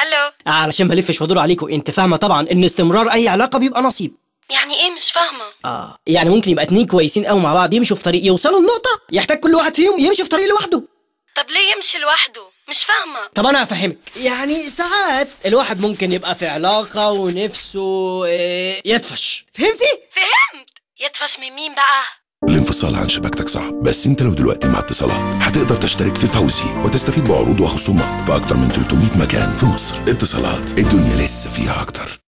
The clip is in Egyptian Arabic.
الو علشان ما الفش وادور عليكم انت فاهمه طبعا ان استمرار اي علاقه بيبقى نصيب يعني ايه مش فاهمه اه يعني ممكن يبقى اتنين كويسين قوي مع بعض يمشوا في طريق يوصلوا لنقطه يحتاج كل واحد فيهم يمشي في طريق لوحده طب ليه يمشي لوحده مش فاهمه طب انا هفهمك يعني ساعات الواحد ممكن يبقى في علاقه ونفسه آه، يدفش فهمتي فهمت يدفش من مين بقى الانفصال عن شبكتك صعب بس انت لو دلوقتي مع اتصالات هتقدر تشترك في فوزي وتستفيد بعروض وخصومات في اكتر من 300 مكان في مصر اتصالات الدنيا لسه فيها اكتر